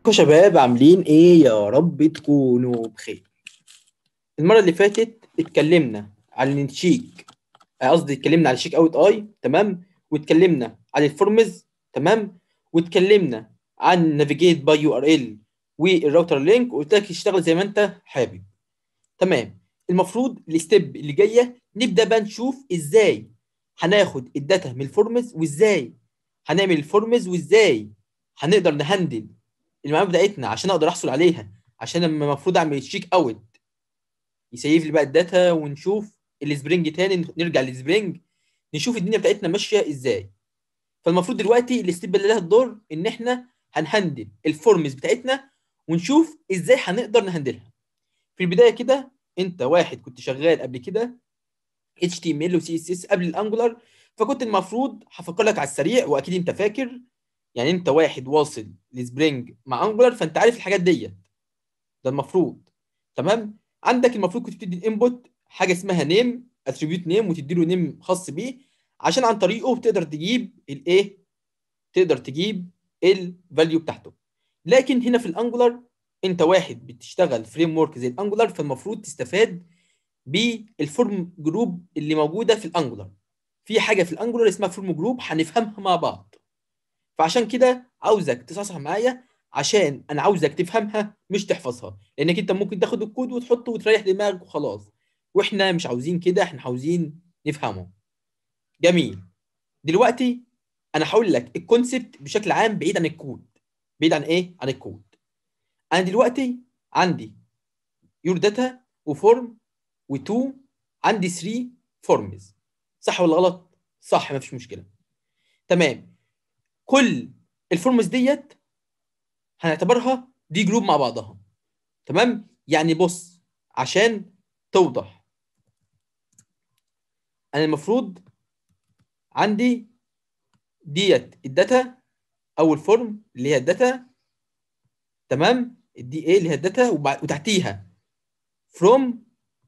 يا شباب عاملين ايه يا رب تكونوا بخير المره اللي فاتت اتكلمنا عن الشيك آه، قصدي اتكلمنا عن الشيك اوت اي تمام واتكلمنا عن الفورمز تمام واتكلمنا عن نافيجيت باي يو ار ال والراوتر لينك وقلت لك اشتغل زي ما انت حابب تمام المفروض الستيب اللي جايه نبدا بقى نشوف ازاي هناخد الداتا من الفورمز وازاي هنعمل الفورمز وازاي هنقدر نهندل المعلومات بتاعتنا عشان اقدر احصل عليها عشان لما المفروض اعمل الشيك اوت يسيف لي بقى الداتا ونشوف السبرينج تاني نرجع للسبرينج نشوف الدنيا بتاعتنا ماشيه ازاي فالمفروض دلوقتي الستيب اللي لها الدور ان احنا هنهندل الفورمز بتاعتنا ونشوف ازاي هنقدر نهندلها في البدايه كده انت واحد كنت شغال قبل كده HTML و CSS قبل الانجولار فكنت المفروض هفكر لك على السريع واكيد انت فاكر يعني انت واحد واصل لسبرينج مع انجولار فانت عارف الحاجات ديت ده المفروض تمام عندك المفروض كنت بتدي الانبوت حاجه اسمها نيم اتريبيوت نيم وتدي له نيم خاص بيه عشان عن طريقه تقدر تجيب الايه تقدر تجيب الفاليو بتاعته لكن هنا في الانجولار انت واحد بتشتغل فريم ورك زي الانجولار فالمفروض تستفاد بالفورم جروب اللي موجوده في الانجولار في حاجه في الانجولار اسمها فورم جروب هنفهمها مع بعض فعشان كده عاوزك تصحصح معايا عشان انا عاوزك تفهمها مش تحفظها لانك انت ممكن تاخد الكود وتحطه وتريح دماغك وخلاص واحنا مش عاوزين كده احنا عاوزين نفهمه جميل دلوقتي انا هقول لك الكونسبت بشكل عام بعيد عن الكود بعيد عن ايه عن الكود انا دلوقتي عندي يور داتا وفورم و2 عندي 3 فورمز صح ولا غلط صح مفيش مشكله تمام كل الفورمز ديت هنعتبرها دي جروب مع بعضها تمام يعني بص عشان توضح انا المفروض عندي ديت الداتا اول فورم اللي هي الداتا تمام الدي ايه اللي هي الداتا وتحتيها فروم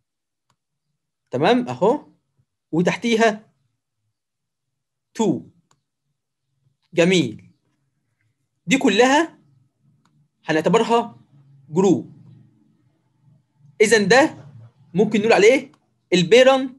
تمام اهو وتحتيها تو جميل دي كلها هنعتبرها جروب اذا ده ممكن نقول عليه البيرنت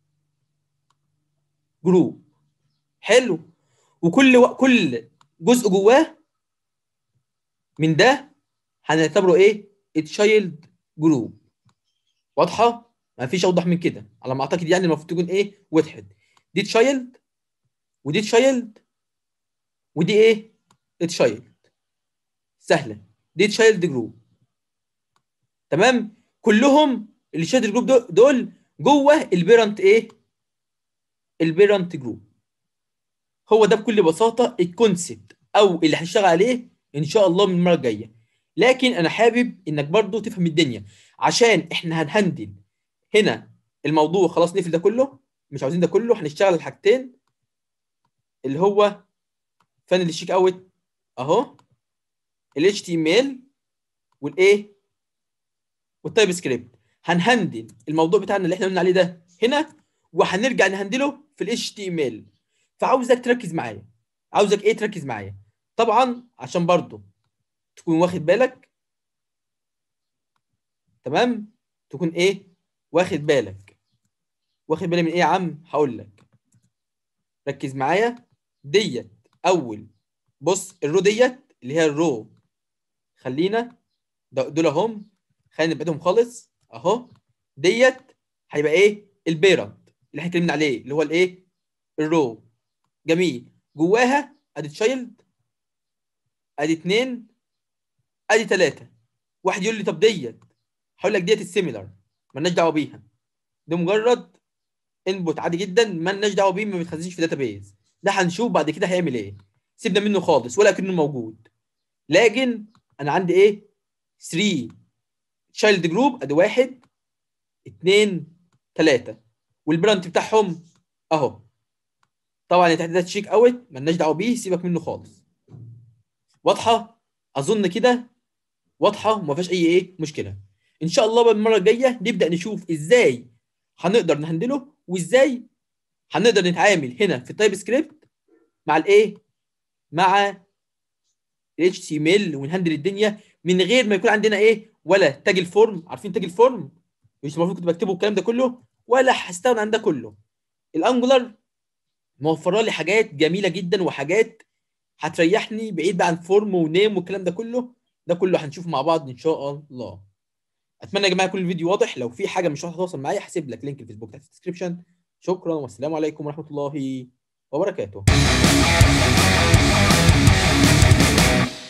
جروب حلو وكل و... كل جزء جواه من ده هنعتبره ايه التشايلد جروب واضحه ما فيش اوضح من كده على ما اعتقد يعني المفروض تكون ايه وضحت دي تشايلد ودي تشايلد ودي ايه تشايلد سهله دي تشايلد جروب تمام كلهم اللي شايلد جروب دول جوه البيرنت ايه البيرنت جروب هو ده بكل بساطه الكونسبت او اللي هنشتغل عليه ان شاء الله من المره الجايه لكن انا حابب انك برضو تفهم الدنيا عشان احنا هنهندل هنا الموضوع خلاص نقفل ده كله مش عاوزين ده كله هنشتغل الحاجتين اللي هو فن الشيك اوت اهو ال HTML والايه والتايب سكريبت هنهندل الموضوع بتاعنا اللي احنا قلنا عليه ده هنا وهنرجع نهندله في ال HTML فعاوزك تركز معايا عاوزك ايه تركز معايا طبعا عشان برضو تكون واخد بالك تمام تكون ايه واخد بالك واخد بالي من ايه يا عم هقول لك ركز معايا ديت اول بص الرو ديت اللي هي الرو خلينا دول اهم خلينا نبعدهم خالص اهو ديت هيبقى ايه البيرنت اللي احنا اتكلمنا عليه اللي هو الايه الرو جميل جواها ادي تشايلد ادي اتنين ادي تلاته واحد يقول لي طب ديت هقول لك ديت السيميلر مالناش دعوه بيها ده مجرد انبوت عادي جدا مالناش دعوه بيه ما بيتخزنش في داتابيز ده هنشوف بعد كده هيعمل ايه سيبنا منه خالص ولا كانه موجود لكن انا عندي ايه 3 تشايلد جروب ادي واحد اثنين ثلاثه والبرانت بتاعهم اهو طبعا اللي تحت ده تشيك اوت مالناش دعوه بيه سيبك منه خالص واضحه اظن كده واضحه وما فيهاش اي ايه مشكله ان شاء الله المره الجايه نبدا نشوف ازاي هنقدر نهندله وازاي هنقدر نتعامل هنا في التايب سكريبت مع الايه مع الاتش تي ام ال ونهندل الدنيا من غير ما يكون عندنا ايه ولا تاج الفورم عارفين تاج الفورم مش المفروض كنت بكتبه الكلام ده كله ولا هستغنى عن ده كله الانجولار موفره لي حاجات جميله جدا وحاجات هتريحني بعيد بقى عن فورم ونيم والكلام ده كله ده كله هنشوفه مع بعض ان شاء الله اتمنى يا جماعه يكون الفيديو واضح لو في حاجه مش واضحه تتواصل معايا هسيب لك لينك الفيسبوك تحت في الديسكربشن شكرا والسلام عليكم ورحمه الله وبركاته